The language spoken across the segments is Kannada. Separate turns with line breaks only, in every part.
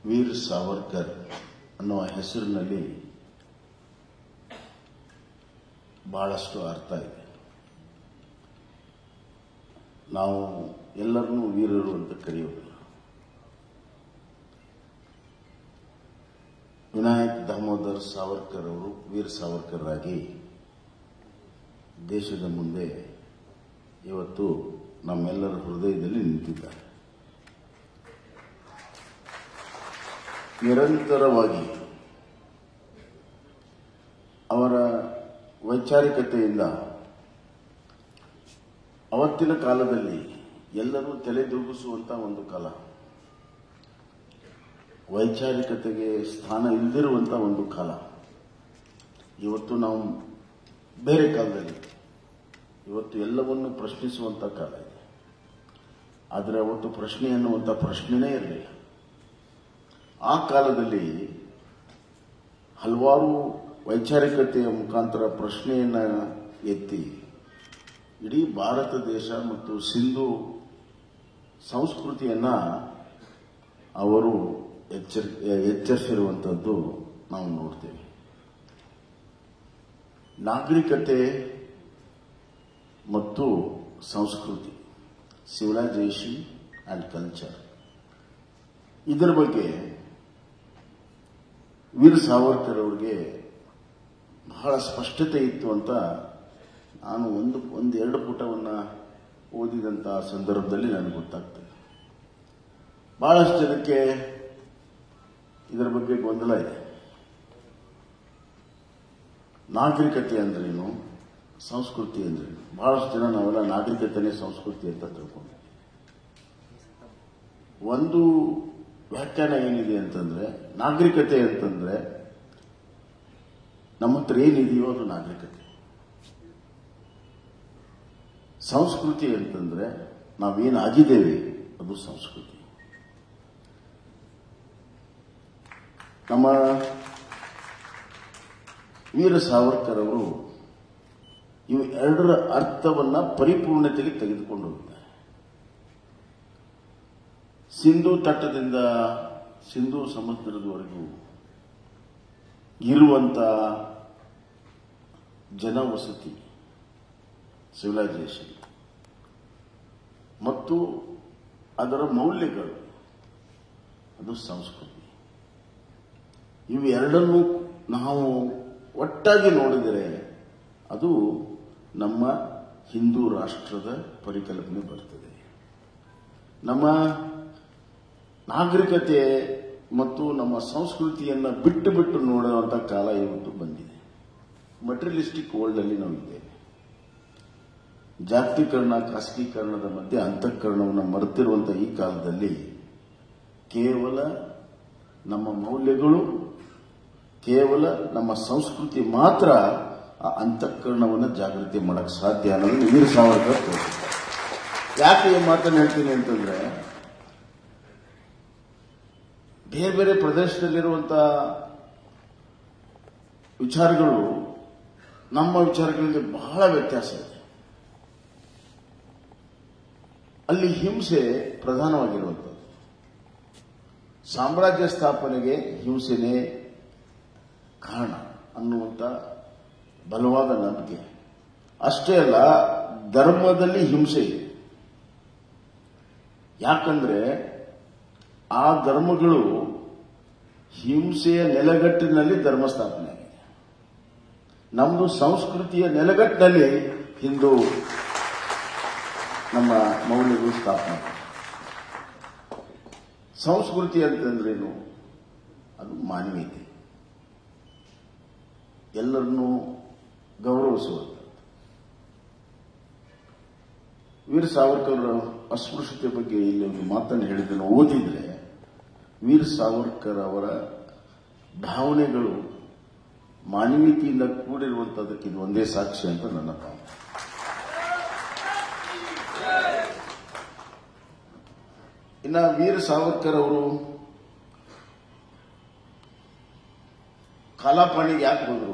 ವೀರ್ ಸಾವರ್ಕರ್ ಅನ್ನುವ ಹೆಸರಿನಲ್ಲಿ ಬಹಳಷ್ಟು ಅರ್ಥ ಇದೆ ನಾವು ಎಲ್ಲರನ್ನೂ ವೀರರು ಅಂತ ಕರೆಯೋದಿಲ್ಲ ವಿನಾಯಕ್ ದಾಮೋದರ್ ಸಾವರ್ಕರ್ ಅವರು ವೀರ್ ಸಾವರ್ಕರ್ ಆಗಿ ದೇಶದ ಮುಂದೆ ಇವತ್ತು ನಮ್ಮೆಲ್ಲರ ಹೃದಯದಲ್ಲಿ ನಿಂತಿದ್ದಾರೆ ನಿರಂತರವಾಗಿ ಅವರ ವೈಚಾರಿಕತೆಯಿಂದ ಅವತ್ತಿನ ಕಾಲದಲ್ಲಿ ಎಲ್ಲರೂ ತಲೆದೂಗಿಸುವಂತ ಒಂದು ಕಾಲ ವೈಚಾರಿಕತೆಗೆ ಸ್ಥಾನ ಇಲ್ಲದಿರುವಂತ ಒಂದು ಕಾಲ ಇವತ್ತು ನಾವು ಬೇರೆ ಕಾಲದಲ್ಲಿ ಇವತ್ತು ಎಲ್ಲವನ್ನು ಪ್ರಶ್ನಿಸುವಂತ ಕಾಲ ಇದೆ ಆದರೆ ಅವತ್ತು ಪ್ರಶ್ನೆ ಅನ್ನುವಂಥ ಪ್ರಶ್ನೆನೇ ಇರಲಿಲ್ಲ ಆ ಕಾಲದಲ್ಲಿ ಹಲವಾರು ವೈಚಾರಿಕತೆಯ ಮುಖಾಂತರ ಪ್ರಶ್ನೆಯನ್ನ ಎತ್ತಿ ಇಡೀ ಭಾರತ ದೇಶ ಮತ್ತು ಸಿಂಧು ಸಂಸ್ಕೃತಿಯನ್ನ ಅವರು ಎಚ್ಚರ ಎಚ್ಚರಿಸಿರುವಂಥದ್ದು ನಾವು ನೋಡ್ತೇವೆ ನಾಗರಿಕತೆ ಮತ್ತು ಸಂಸ್ಕೃತಿ ಸಿವಿಲೈಸೇಷನ್ ಅಂಡ್ ಕಲ್ಚರ್ ಇದರ ಬಗ್ಗೆ ವೀರ್ ಸಾವರ್ಕರ್ ಅವರಿಗೆ ಬಹಳ ಸ್ಪಷ್ಟತೆ ಇತ್ತು ಅಂತ ನಾನು ಒಂದು ಒಂದು ಎರಡು ಪುಟವನ್ನು ಓದಿದಂಥ ಸಂದರ್ಭದಲ್ಲಿ ನನಗೆ ಗೊತ್ತಾಗ್ತದೆ ಬಹಳಷ್ಟು ಜನಕ್ಕೆ ಇದರ ಬಗ್ಗೆ ಗೊಂದಲ ಇದೆ ನಾಗರಿಕತೆ ಅಂದ್ರೇನು ಸಂಸ್ಕೃತಿ ಅಂದ್ರೇನು ಬಹಳಷ್ಟು ಜನ ನಾವೆಲ್ಲ ನಾಗರಿಕತೆನೇ ಸಂಸ್ಕೃತಿ ಅಂತ ತಿಳ್ಕೊಂಡಿದ್ದೀವಿ ಒಂದು ವ್ಯಾಖ್ಯಾನ ಏನಿದೆ ಅಂತಂದ್ರೆ ನಾಗರಿಕತೆ ಅಂತಂದ್ರೆ ನಮ್ಮ ಹತ್ರ ಏನಿದೆಯೋ ಅದು ನಾಗರಿಕತೆ ಸಂಸ್ಕೃತಿ ಅಂತಂದ್ರೆ ನಾವೇನಾಗಿದ್ದೇವೆ ಅದು ಸಂಸ್ಕೃತಿ ನಮ್ಮ ವೀರ ಸಾವರ್ಕರ್ ಅವರು ಇವು ಎರಡರ ಅರ್ಥವನ್ನ ಪರಿಪೂರ್ಣತೆಗೆ ತೆಗೆದುಕೊಂಡು ಹೋಗಿದ್ದಾರೆ ಸಿಂಧು ತಟ್ಟದಿಂದ ಸಿಂಧು ಸಮುದ್ರದವರೆಗೂ ಇರುವಂತ ಜನವಸತಿ ಸಿವಿಲೈಸೇಷನ್ ಮತ್ತು ಅದರ ಮೌಲ್ಯಗಳು ಅದು ಸಂಸ್ಕೃತಿ ಇವೆರಡನ್ನೂ ನಾವು ಒಟ್ಟಾಗಿ ನೋಡಿದರೆ ಅದು ನಮ್ಮ ಹಿಂದೂ ರಾಷ್ಟ್ರದ ಪರಿಕಲ್ಪನೆ ಬರ್ತದೆ ನಮ್ಮ ನಾಗರಿಕತೆ ಮತ್ತು ನಮ್ಮ ಸಂಸ್ಕೃತಿಯನ್ನು ಬಿಟ್ಟು ಬಿಟ್ಟು ನೋಡುವಂತ ಕಾಲ ಇವತ್ತು ಬಂದಿದೆ ಮಟೀರಿಯಲಿಸ್ಟಿಕ್ ವರ್ಲ್ಡ್ ಅಲ್ಲಿ ನಾವು ಇದ್ದೇವೆ ಜಾಗತೀಕರಣ ಖಾಸಗೀಕರಣದ ಮಧ್ಯೆ ಅಂತಃಕರಣವನ್ನು ಮರೆತಿರುವಂತಹ ಈ ಕಾಲದಲ್ಲಿ ಕೇವಲ ನಮ್ಮ ಮೌಲ್ಯಗಳು ಕೇವಲ ನಮ್ಮ ಸಂಸ್ಕೃತಿ ಮಾತ್ರ ಆ ಅಂತಃಕರಣವನ್ನು ಜಾಗೃತಿ ಮಾಡಕ್ ಸಾಧ್ಯ ಅನ್ನೋದು ವೀರ್ ಸಾವರ್ಕರ್ ತೋರಿಸಿದ್ದಾರೆ ಯಾಕೆ ಈ ಮಾತನ್ನು ಹೇಳ್ತೀನಿ ಅಂತಂದ್ರೆ ಬೇರೆ ಬೇರೆ ಪ್ರದೇಶದಲ್ಲಿರುವಂತಹ ವಿಚಾರಗಳು ನಮ್ಮ ವಿಚಾರಗಳಿಗೆ ಬಹಳ ವ್ಯತ್ಯಾಸ ಇದೆ ಅಲ್ಲಿ ಹಿಂಸೆ ಪ್ರಧಾನವಾಗಿರುವಂಥದ್ದು ಸಾಮ್ರಾಜ್ಯ ಸ್ಥಾಪನೆಗೆ ಹಿಂಸೆನೇ ಕಾರಣ ಅನ್ನುವಂಥ ಬಲವಾದ ನಂಬಿಕೆ ಅಷ್ಟೇ ಅಲ್ಲ ಧರ್ಮದಲ್ಲಿ ಹಿಂಸೆ ಇದೆ ಯಾಕಂದ್ರೆ ಆ ಧರ್ಮಗಳು ಹಿಂಸೆಯ ನೆಲೆಗಟ್ಟಿನಲ್ಲಿ ಧರ್ಮ ಸ್ಥಾಪನೆ ಆಗಿದೆ ನಮ್ಮದು ಸಂಸ್ಕೃತಿಯ ನೆಲೆಗಟ್ಟಿನಲ್ಲಿ ಹಿಂದೂ ನಮ್ಮ ಮೌಲ್ಯಗಳು ಸ್ಥಾಪನೆ ಆಗಿದೆ. ಸಂಸ್ಕೃತಿ ಅಂತಂದ್ರೇನು ಅದು ಮಾನವೀಯತೆ ಎಲ್ಲರನ್ನೂ ಗೌರವಿಸುವಂಥದ್ದು ವೀರ್ ಸಾವರ್ಕರ್ ಅಸ್ಪೃಶ್ಯತೆ ಬಗ್ಗೆ ಇಲ್ಲಿ ಒಂದು ಮಾತನ್ನು ಹೇಳಿದ್ದನ್ನು ಓದಿದ್ರೆ ವೀರ್ ಸಾವರ್ಕರ್ ಅವರ ಭಾವನೆಗಳು ಮಾನವೀಯತೆಯಿಂದ ಕೂಡಿರುವಂತದಕ್ಕೆ ಇದು ಒಂದೇ ಸಾಕ್ಷಿ ಅಂತ ನನ್ನ ಭಾವನೆ ಇನ್ನ ವೀರ್ ಸಾವರ್ಕರ್ ಅವರು ಕಾಲಾಪಾಣಿಗೆ ಯಾಕೆ ಹೋದ್ರು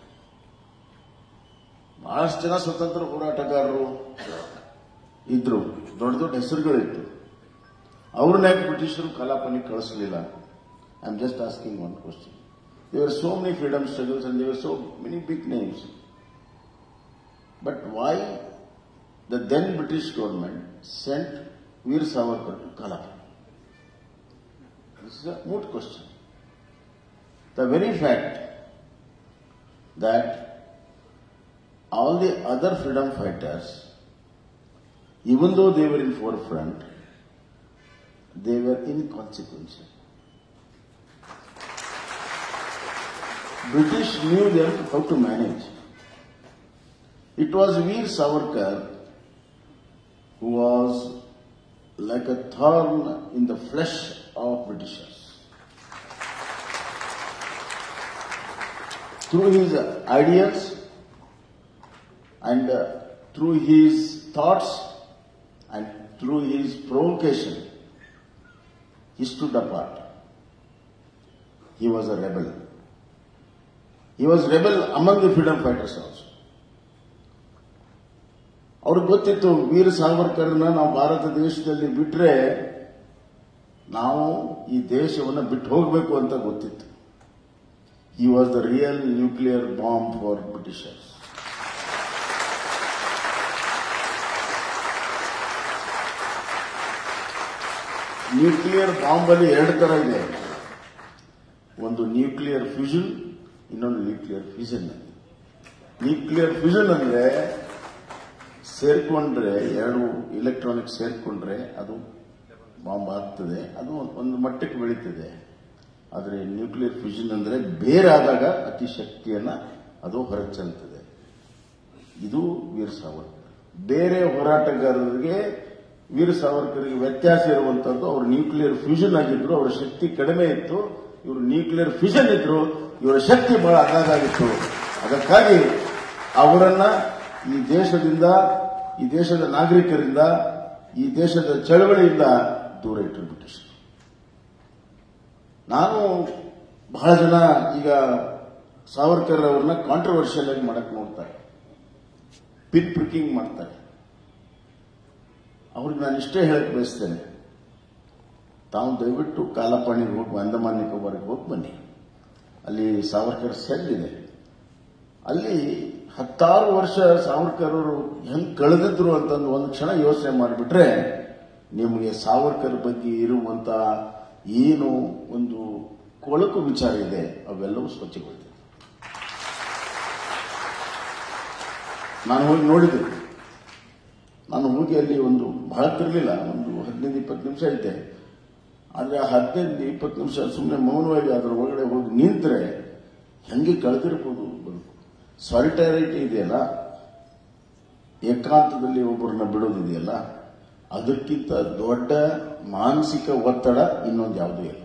ಬಹಳಷ್ಟು ಜನ ಸ್ವತಂತ್ರ ಹೋರಾಟಗಾರರು ಇದ್ರು ದೊಡ್ಡ ದೊಡ್ಡ ಹೆಸರುಗಳಿತ್ತು ಅವ್ರನ್ನ ಯಾಕೆ ಬ್ರಿಟಿಷರು ಕಲಾಪನಿಗೆ ಕಳಿಸಲಿಲ್ಲ I'm just asking one question. There were so many freedom struggles and there were so many big names. But why the then British government sent Veer Savarkar to Kalapa? This is a moot question. The very fact that all the other freedom fighters, even though they were in forefront, they were inconsequential. British knew them how to manage. It was Veer Savarkar who was like a thorn in the flesh of Britishers. Through his ideas and uh, through his thoughts and through his provocation, he stood apart. He was a rebel. He was rebel among the freedom fighters also. ಅವ್ರಿಗೆ ಗೊತ್ತಿತ್ತು ವೀರ ಸಾವರ್ಕರ್ನ ನಾವು ಭಾರತ ದೇಶದಲ್ಲಿ ಬಿಟ್ರೆ ನಾವು ಈ ದೇಶವನ್ನು ಬಿಟ್ಟು ಹೋಗಬೇಕು ಅಂತ ಗೊತ್ತಿತ್ತು ಈ was the real nuclear bomb for Britishers nuclear bomb ಅಲ್ಲಿ ಎರಡು ತರ ಇದೆ ಒಂದು ನ್ಯೂಕ್ಲಿಯರ್ ಫ್ಯೂಷನ್ ಇನ್ನೊಂದು ನ್ಯೂಕ್ಲಿಯರ್ ಫ್ಯೂಷನ್ ನ್ಯೂಕ್ಲಿಯರ್ ಫ್ಯೂಷನ್ ಅಂದ್ರೆ ಸೇರ್ಕೊಂಡ್ರೆ ಎರಡು ಇಲೆಕ್ಟ್ರಾನಿಕ್ ಸೇರ್ಕೊಂಡ್ರೆ ಅದು ಬಾಂಬ್ ಆಗ್ತದೆ ಅದು ಒಂದು ಮಟ್ಟಕ್ಕೆ ಬೆಳೀತದೆ ಆದರೆ ನ್ಯೂಕ್ಲಿಯರ್ ಫ್ಯೂಷನ್ ಅಂದ್ರೆ ಬೇರಾದಾಗ ಅತಿ ಶಕ್ತಿಯನ್ನ ಅದು ಹೊರಚೆಲ್ತದೆ ಇದು ವೀರ್ ಸಾವರ್ಕರ್ ಬೇರೆ ಹೋರಾಟಗಾರರಿಗೆ ವೀರ್ ಸಾವರ್ಕರ್ಗೆ ವ್ಯತ್ಯಾಸ ಇರುವಂತದ್ದು ಅವರು ನ್ಯೂಕ್ಲಿಯರ್ ಫ್ಯೂಷನ್ ಆಗಿದ್ರು ಅವರ ಶಕ್ತಿ ಕಡಿಮೆ ಇತ್ತು ಇವರು ನ್ಯೂಕ್ಲಿಯರ್ ಫ್ಯೂಷನ್ ಇದ್ರು ಇವರ ಶಕ್ತಿ ಬಹಳ ಅಗಾಗಿತ್ತು ಅದಕ್ಕಾಗಿ ಅವರನ್ನ ಈ ದೇಶದಿಂದ ಈ ದೇಶದ ನಾಗರಿಕರಿಂದ ಈ ದೇಶದ ಚಳವಳಿಯಿಂದ ದೂರ ಇಟ್ಟರು ಬ್ರಿಟಿಷರು ನಾನು ಬಹಳ ಜನ ಈಗ ಸಾವರ್ಕರ್ ಅವ್ರನ್ನ ಕಾಂಟ್ರವರ್ಷಿಯಲ್ ಆಗಿ ಮಾಡಕ್ ನೋಡ್ತಾರೆ ಪಿನ್ ಪ್ರಿಕಿಂಗ್ ಮಾಡ್ತಾರೆ ಅವ್ರಿಗೆ ನಾನು ಇಷ್ಟೇ ಹೇಳಕ್ ಬಯಸ್ತೇನೆ ತಾವು ದಯವಿಟ್ಟು ಕಾಲಪಾಣಿಗೆ ಹೋಗಿ ಅಂಡಮಾನ್ ನಿಕೋಬಾರ್ಗೆ ಹೋಗಿ ಬನ್ನಿ ಅಲ್ಲಿ ಸಾವರ್ಕರ್ ಸೆಲ್ ಇದೆ ಅಲ್ಲಿ ಹತ್ತಾರು ವರ್ಷ ಸಾವರ್ಕರ್ ಅವರು ಹೆಂಗ್ ಕಳೆದಿದ್ರು ಅಂತಂದು ಒಂದು ಕ್ಷಣ ಯೋಚನೆ ಮಾಡಿಬಿಟ್ರೆ ನಿಮಗೆ ಸಾವರ್ಕರ್ ಬಗ್ಗೆ ಇರುವಂತ ಏನು ಒಂದು ಕೊಳಕು ವಿಚಾರ ಇದೆ ಅವೆಲ್ಲವೂ ಸ್ವಚ್ಛಗೊಳ್ತದೆ ನಾನು ಹೋಗಿ ನೋಡಿದೆ ನಾನು ಹೋಗಿ ಅಲ್ಲಿ ಒಂದು ಬಹಳ ತಿರ್ಲಿಲ್ಲ ಒಂದು ಹದಿನೈದು ಇಪ್ಪತ್ತು ನಿಮಿಷ ಇದ್ದೆ ಆದ್ರೆ ಆ ಹದಿನೈದು ಇಪ್ಪತ್ತು ನಿಮಿಷ ಸುಮ್ಮನೆ ಮೌನವಾಗಿ ಅದರ ಒಳಗಡೆ ಹೋಗಿ ನಿಂತರೆ ಹೆಂಗೆ ಕಳೆದಿರ್ಬೋದು ಬದುಕು ಸಾಲಿಟಾರಿಟಿ ಇದೆಯಲ್ಲ ಏಕಾಂತದಲ್ಲಿ ಒಬ್ಬರನ್ನ ಬಿಡೋದಿದೆಯಲ್ಲ ಅದಕ್ಕಿಂತ ದೊಡ್ಡ ಮಾನಸಿಕ ಒತ್ತಡ ಇನ್ನೊಂದು ಯಾವುದೂ ಇಲ್ಲ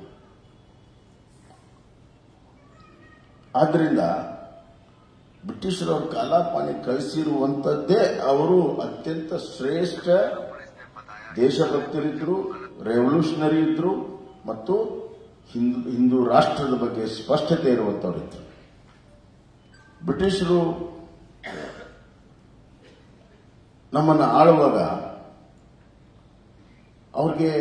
ಆದ್ರಿಂದ ಬ್ರಿಟಿಷರವ್ರ ಕಾಲಾಪಾನಿ ಕಳಿಸಿರುವಂತದ್ದೇ ಅವರು ಅತ್ಯಂತ ಶ್ರೇಷ್ಠ ದೇಶಭಕ್ತರಿದ್ರು ರೆವಲ್ಯೂಷನರಿ ಇದ್ರು ಮತ್ತು ಹಿಂದೂ ಹಿಂದೂ ರಾಷ್ಟ್ರದ ಬಗ್ಗೆ ಸ್ಪಷ್ಟತೆ ಇರುವಂತವರಿದ್ರು ಬ್ರಿಟಿಷರು ನಮ್ಮನ್ನು ಆಳುವಾಗ ಅವ್ರಿಗೆ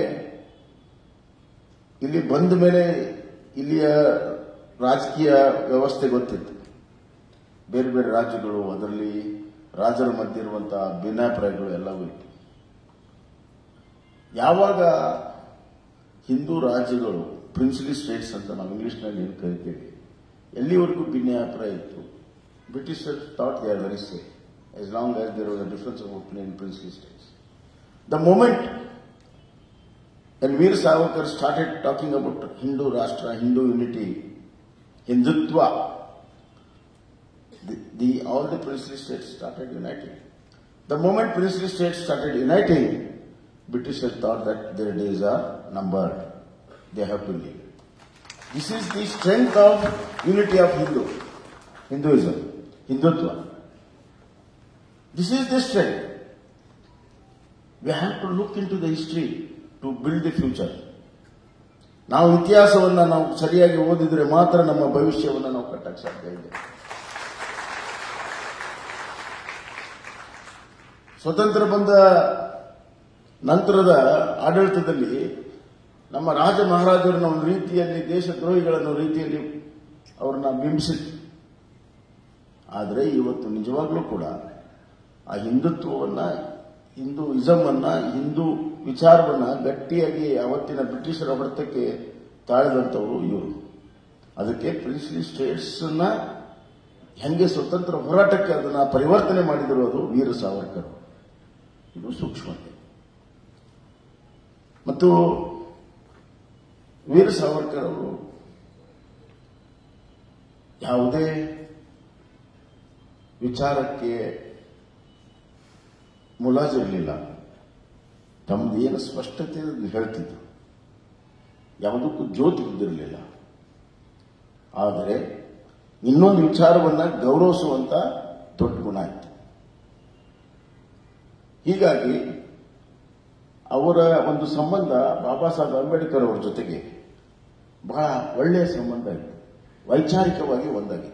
ಇಲ್ಲಿ ಬಂದ ಮೇಲೆ ಇಲ್ಲಿಯ ರಾಜಕೀಯ ವ್ಯವಸ್ಥೆ ಗೊತ್ತಿತ್ತು ಬೇರೆ ಬೇರೆ ರಾಜ್ಯಗಳು ಅದರಲ್ಲಿ ರಾಜರ ಮಧ್ಯೆ ಇರುವಂತಹ ಭಿನ್ನಾಭಿಪ್ರಾಯಗಳು ಎಲ್ಲವೂ ಇತ್ತು ಯಾವಾಗ ಹಿಂದೂ ರಾಜ್ಯಗಳು ಪ್ರಿನ್ಸಿಲಿ ಸ್ಟೇಟ್ಸ್ ಅಂತ ನಾವು ಇಂಗ್ಲಿಷ್ನಲ್ಲಿ ಏನು ಕರಿತೀವಿ ಎಲ್ಲಿವರೆಗೂ ಭಿನ್ನಾಭಿಪ್ರಾಯ ಇತ್ತು Britisher thought they are very safe as long as there was a difference of opinion in princely states. The moment when Veer Savarkar started talking about Hindu Rashtra, Hindu unity, Hindutva, the, the, all the princely states started uniting. The moment princely states started uniting, Britishers thought that their days are numbered. They have to leave. This is the strength of unity of Hindu, Hinduism, Hindutva. This is the strength. We have to look into the history to build the future. ನಾವು ಇತಿಹಾಸವನ್ನು ನಾವು ಸರಿಯಾಗಿ ಓದಿದ್ರೆ ಮಾತ್ರ ನಮ್ಮ ಭವಿಷ್ಯವನ್ನು ನಾವು ಕಟ್ಟಕ್ಕೆ ಸಾಧ್ಯ ಇದೆ ಸ್ವತಂತ್ರ ಬಂದ ನಂತರದ ಆಡಳಿತದಲ್ಲಿ ನಮ್ಮ ರಾಜ ಮಹಾರಾಜರನ್ನ ಒಂದು ರೀತಿಯಲ್ಲಿ ದೇಶದ್ರೋಹಿಗಳನ್ನು ರೀತಿಯಲ್ಲಿ ಅವ್ರನ್ನ ಬಿಂಬಿಸಿತ್ತು ಆದರೆ ಇವತ್ತು ನಿಜವಾಗ್ಲೂ ಕೂಡ ಆ ಹಿಂದುತ್ವವನ್ನ ಹಿಂದೂ ಇಸಮ್ ಅನ್ನ ಹಿಂದೂ ವಿಚಾರವನ್ನ ಗಟ್ಟಿಯಾಗಿ ಅವತ್ತಿನ ಬ್ರಿಟಿಷರ ಹೊಡೆತಕ್ಕೆ ತಾಳಿದಂಥವರು ಇವರು ಅದಕ್ಕೆ ಪ್ರಿನ್ಸ್ಲಿ ಸ್ಟೇಟ್ಸ್ ಅನ್ನ ಹೆಂಗೆ ಸ್ವತಂತ್ರ ಹೋರಾಟಕ್ಕೆ ಅದನ್ನ ಪರಿವರ್ತನೆ ಮಾಡಿದರು ಅದು ವೀರ ಸಾವರ್ಕರ್ ಇದು ಸೂಕ್ಷ್ಮತೆ ಮತ್ತು ವೀರ ಸಾವರ್ಕರ್ ಅವರು ಯಾವುದೇ ವಿಚಾರಕ್ಕೆ ಮುಲಾಜಿರಲಿಲ್ಲ ತಮ್ಮದು ಏನು ಸ್ಪಷ್ಟತೆ ಅದನ್ನ ಹೇಳ್ತಿದ್ರು ಯಾವುದಕ್ಕೂ ಜ್ಯೋತಿ ಬಿದ್ದಿರಲಿಲ್ಲ ಆದರೆ ಇನ್ನೊಂದು ವಿಚಾರವನ್ನ ಗೌರವಿಸುವಂತ ದೊಡ್ಡ ಗುಣ ಇತ್ತು ಹೀಗಾಗಿ ಅವರ ಒಂದು ಸಂಬಂಧ ಬಾಬಾ ಸಾಹೇಬ್ ಅಂಬೇಡ್ಕರ್ ಅವರ ಜೊತೆಗೆ ಬಹಳ ಒಳ್ಳೆಯ ಸಂಬಂಧ ಇತ್ತು ವೈಚಾರಿಕವಾಗಿ ಒಂದಾಗಿತ್ತು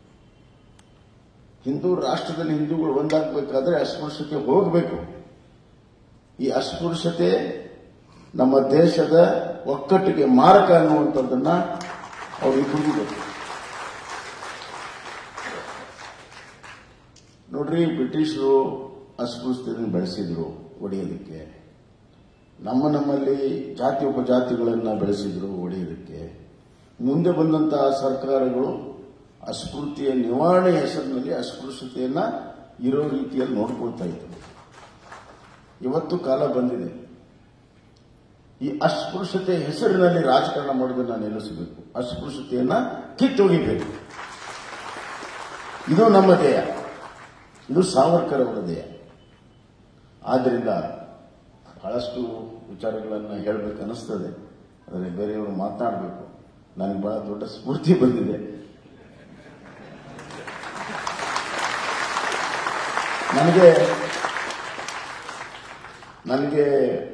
ಹಿಂದೂ ರಾಷ್ಟ್ರದಲ್ಲಿ ಹಿಂದೂಗಳು ಒಂದಾಗಬೇಕಾದ್ರೆ ಅಸ್ಪೃಶ್ಯತೆ ಹೋಗಬೇಕು ಈ ಅಸ್ಪೃಶ್ಯತೆ ನಮ್ಮ ದೇಶದ ಒಕ್ಕಟ್ಟಿಗೆ ಮಾರಕ ಅನ್ನುವಂಥದ್ದನ್ನ ಅವರಿಬ್ಬರಿಗೂ ಗೊತ್ತು ನೋಡ್ರಿ ಬ್ರಿಟಿಷರು ಅಸ್ಪೃಶ್ಯತೆಯನ್ನು ಬೆಳೆಸಿದ್ರು ಒಡೆಯೋದಕ್ಕೆ ನಮ್ಮ ನಮ್ಮಲ್ಲಿ ಜಾತಿ ಉಪಜಾತಿಗಳನ್ನು ಬೆಳೆಸಿದ್ರು ಒಡೆಯೋದಕ್ಕೆ ಮುಂದೆ ಬಂದಂತಹ ಸರ್ಕಾರಗಳು ಅಸ್ಪೃತಿಯ ನಿವಾರಣೆ ಹೆಸರಿನಲ್ಲಿ ಅಸ್ಪೃಶ್ಯತೆಯನ್ನ ಇರೋ ರೀತಿಯಲ್ಲಿ ನೋಡ್ಕೊಳ್ತಾ ಇತ್ತು ಇವತ್ತು ಕಾಲ ಬಂದಿದೆ ಈ ಅಸ್ಪೃಶ್ಯತೆ ಹೆಸರಿನಲ್ಲಿ ರಾಜಕಾರಣ ಮಾಡೋದನ್ನ ನಿಲ್ಲಿಸಬೇಕು ಅಸ್ಪೃಶ್ಯತೆಯನ್ನ ಕಿತ್ತೊಗಿಬೇಕು ಇದು ನಮ್ಮ ಧ್ಯೇಯ ಇದು ಸಾವರ್ಕರ್ ಅವರ ಧ್ಯೇಯ ಆದ್ದರಿಂದ ಬಹಳಷ್ಟು ವಿಚಾರಗಳನ್ನು ಹೇಳಬೇಕು ಅನಿಸ್ತದೆ ಆದರೆ ಬೇರೆಯವರು ಮಾತನಾಡಬೇಕು ನನಗೆ ಬಹಳ ದೊಡ್ಡ ಸ್ಫೂರ್ತಿ ಬಂದಿದೆ ನನಗೆ ನನಗೆ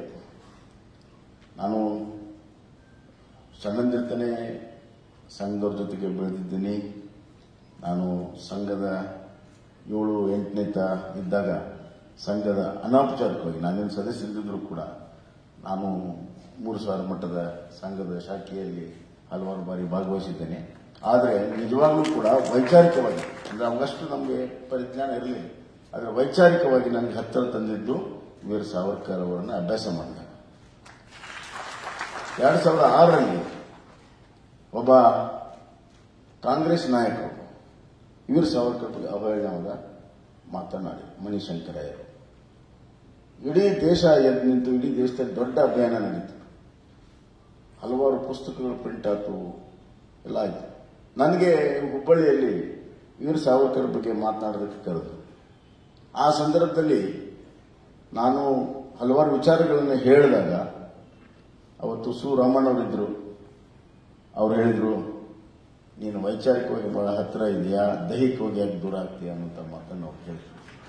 ನಾನು ಸಣ್ಣಂದಿರ್ತಾನೆ ಸಂಘದವ್ರ ಜೊತೆಗೆ ಬೆಳೆದಿದ್ದೀನಿ ನಾನು ಸಂಘದ ಏಳು ಎಂಟನೇತ ಇದ್ದಾಗ ಸಂಘದ ಅನೌಪಚಾರಿಕವಾಗಿ ನಾನೇನು ಸದಸ್ಯರಿದ್ದರೂ ಕೂಡ ನಾನು ಮೂರು ಸಾವಿರ ಮಟ್ಟದ ಸಂಘದ ಶಾಖೆಯಲ್ಲಿ ಹಲವಾರು ಬಾರಿ ಭಾಗವಹಿಸಿದ್ದೇನೆ ಆದರೆ ನಿಜವಾಗ್ಲೂ ಕೂಡ ವೈಚಾರಿಕವಾಗಿ ಅಂದರೆ ಅವಷ್ಟು ನಮಗೆ ಪರಿಜ್ಞಾನ ಇರಲಿಲ್ಲ ಆದರೆ ವೈಚಾರಿಕವಾಗಿ ನನಗೆ ಹತ್ತಿರ ತಂದಿದ್ದು ವೀರ ಸಾವರ್ಕರ್ ಅವರನ್ನು ಅಭ್ಯಾಸ ಮಾಡಿದೆ ಎರಡು ಸಾವಿರದ ಆರರಲ್ಲಿ ಒಬ್ಬ ಕಾಂಗ್ರೆಸ್ ನಾಯಕರು ವೀರ ಸಾವರ್ಕರ್ ಬಗ್ಗೆ ಅವಹೇಳನವಾದ ಮಾತನಾಡಿ ಮಣಿಶಂಕರಯ್ಯರು ಇಡೀ ದೇಶ ಎದ್ದು ನಿಂತು ಇಡೀ ದೇಶದಲ್ಲಿ ದೊಡ್ಡ ಅಭಿಯಾನ ನಡೀತು ಹಲವಾರು ಪುಸ್ತಕಗಳು ಪ್ರಿಂಟ್ ಆಯ್ತು ಎಲ್ಲ ಆಯ್ತು ನನಗೆ ಹುಬ್ಬಳ್ಳಿಯಲ್ಲಿ ವೀರ ಸಾವರ್ಕರ್ ಬಗ್ಗೆ ಮಾತನಾಡೋದಕ್ಕೆ ಕರೆದು ಆ ಸಂದರ್ಭದಲ್ಲಿ ನಾನು ಹಲವಾರು ವಿಚಾರಗಳನ್ನು ಹೇಳಿದಾಗ ಅವತ್ತು ಸು ರಾಮಣ್ಣವರಿದ್ದರು ಅವ್ರು ಹೇಳಿದರು ನೀನು ವೈಚಾರಿಕವಾಗಿ ಬಹಳ ಹತ್ತಿರ ಇದೆಯಾ ದೈಹಿಕವಾಗಿ ಯಾಕೆ ದೂರ ಆಗ್ತೀಯಾ ಅನ್ನುವಂಥ ಮಾತನ್ನು ಅವ್ರು ಹೇಳಿದ್ರು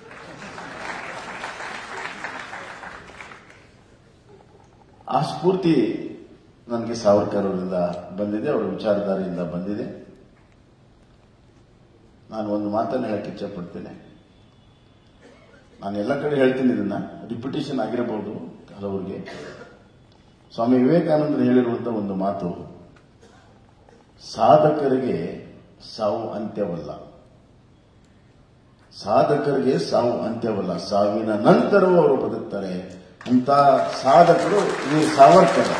ಆ ಸ್ಫೂರ್ತಿ ನನಗೆ ಸಾವರ್ಕರ್ ಅವರಿಂದ ಬಂದಿದೆ ಅವರ ವಿಚಾರಧಾರೆಯಿಂದ ಬಂದಿದೆ ನಾನು ಒಂದು ಮಾತನ್ನು ಹೇಳಕ್ಕೆ ಇಚ್ಛಪಡ್ತೇನೆ ನಾನು ಎಲ್ಲ ಕಡೆ ಹೇಳ್ತೀನಿ ಇದನ್ನ ರಿಪಿಟೇಷನ್ ಆಗಿರಬಹುದು ಹಲವರಿಗೆ ಸ್ವಾಮಿ ವಿವೇಕಾನಂದರು ಹೇಳಿರುವಂತ ಒಂದು ಮಾತು ಸಾಧಕರಿಗೆ ಸಾವು ಅಂತ್ಯವಲ್ಲ ಸಾಧಕರಿಗೆ ಸಾವು ಅಂತ್ಯವಲ್ಲ ಸಾವಿನ ನಂತರವೂ ಅವರು ಬದುಕ್ತಾರೆ ಅಂತ ಸಾಧಕರು ಈ Savarkar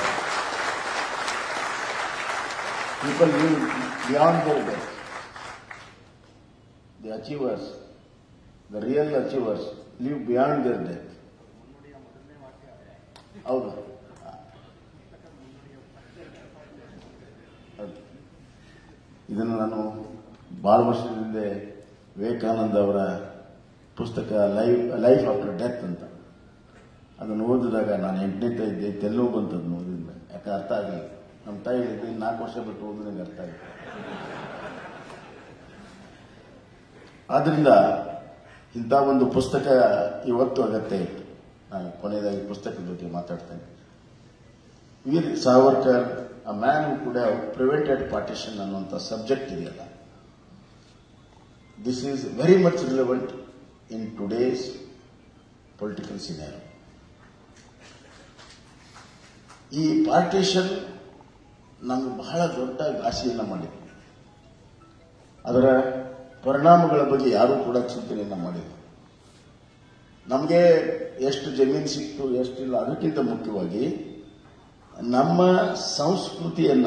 people live beyond their death the achievers the real achievers live beyond their death ಹೌದು ಹೌದು. ಇದನ್ನು ನಾನು ಬಹಳ ವರ್ಷದ ಹಿಂದೆ ವಿವೇಕಾನಂದ ಅವರ ಪುಸ್ತಕ ಲೈಫ್ ಲೈಫ್ ಆಫ್ಟರ್ ಡೆತ್ ಅಂತ ಅದನ್ನು ಓದಿದಾಗ ನಾನು ಎಂಟನೇ ಇದ್ದೆ ತೆಲುಗು ಬಂತದ್ದು ಓದಿದ್ದೆ ಯಾಕೆ ಅರ್ಥ ಆಗಲಿಲ್ಲ ನಮ್ಮ ತಾಯಿ ಹೇಳಿದ್ದು ಇನ್ನು ನಾಲ್ಕು ವರ್ಷ ಬಿಟ್ಟು ಓದಿದ್ರೆ ನಂಗೆ ಅರ್ಥ ಆಗಿತ್ತು ಆದ್ರಿಂದ ಇಂಥ ಒಂದು ಪುಸ್ತಕ ಇವತ್ತು ಅಗತ್ಯ ಇತ್ತು ನಾನು ಕೊನೆಯದಾಗಿ ಪುಸ್ತಕದ ಬಗ್ಗೆ ಮಾತಾಡ್ತೇನೆ Veer Savarkar a man who could have prevented partition ಅನ್ನುವಂಥ ಸಬ್ಜೆಕ್ಟ್ ಇದೆಯಲ್ಲ this is very much relevant in today's political scenario ಈ ಪಾರ್ಟಿಷನ್ ನಮ್ಗೆ ಬಹಳ ದೊಡ್ಡ ಘಾಸಿಯನ್ನು ಮಾಡಿದೆ ಅದರ ಪರಿಣಾಮಗಳ ಬಗ್ಗೆ ಯಾರೂ ಕೂಡ ಚಿಂತನೆಯನ್ನು ಮಾಡಿಲ್ಲ ನಮಗೆ ಎಷ್ಟು ಜಮೀನು ಸಿಕ್ತು ಎಷ್ಟಿಲ್ಲ ಅದಕ್ಕಿಂತ ಮುಖ್ಯವಾಗಿ ನಮ್ಮ ಸಂಸ್ಕೃತಿಯನ್ನ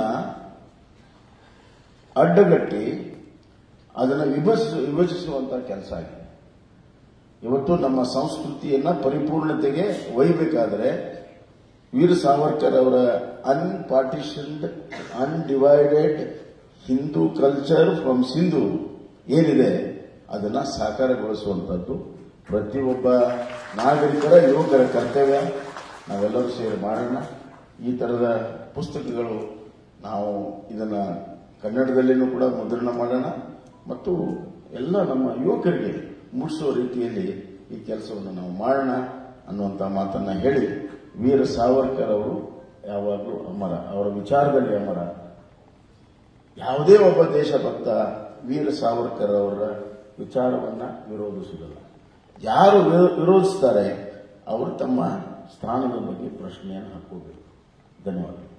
ಅಡ್ಡಗಟ್ಟಿ ಅದನ್ನು ವಿಭಜಿಸ ವಿಭಜಿಸುವಂತ ಕೆಲಸ ಆಗಿದೆ ಇವತ್ತು ನಮ್ಮ ಸಂಸ್ಕೃತಿಯನ್ನ ಪರಿಪೂರ್ಣತೆಗೆ ಒಯ್ಯಬೇಕಾದ್ರೆ ವೀರ ಸಾವರ್ಕರ್ ಅವರ unpartitioned undivided Hindu culture from Sindhu ಏನಿದೆ ಅದನ್ನ ಸಾಕಾರಗೊಳಿಸುವಂಥದ್ದು ಪ್ರತಿಯೊಬ್ಬ ನಾಗರಿಕರ ಯುವಕರ ಕರ್ತವ್ಯ ನಾವೆಲ್ಲರೂ ಸೇರಿ ಮಾಡೋಣ ಈ ಥರದ ಪುಸ್ತಕಗಳು ನಾವು ಇದನ್ನ ಕನ್ನಡದಲ್ಲಿನೂ ಕೂಡ ಮುದ್ರಣ ಮಾಡೋಣ ಮತ್ತು ಎಲ್ಲ ನಮ್ಮ ಯುವಕರಿಗೆ ಮೂಡಿಸುವ ರೀತಿಯಲ್ಲಿ ಈ ಕೆಲಸವನ್ನು ನಾವು ಮಾಡೋಣ ಅನ್ನುವಂಥ ಮಾತನ್ನ ಹೇಳಿ ವೀರ ಸಾವರ್ಕರ್ ಅವರು ಯಾವಾಗಲೂ ಅಮರ ಅವರ ವಿಚಾರದಲ್ಲಿ ಅಮರ ಯಾವುದೇ ಒಬ್ಬ ದೇಶಭಕ್ತ ವೀರ ಸಾವರ್ಕರ್ ಅವರ ವಿಚಾರವನ್ನ ವಿರೋಧಿಸುವುದಿಲ್ಲ ಯಾರು ವಿರೋ- ವಿರೋಧಿಸ್ತಾರೆ ಅವರು ತಮ್ಮ ಸ್ಥಾನದ ಬಗ್ಗೆ ಪ್ರಶ್ನೆಯನ್ನು ಹಾಕೋಬೇಕು ಧನ್ಯವಾದ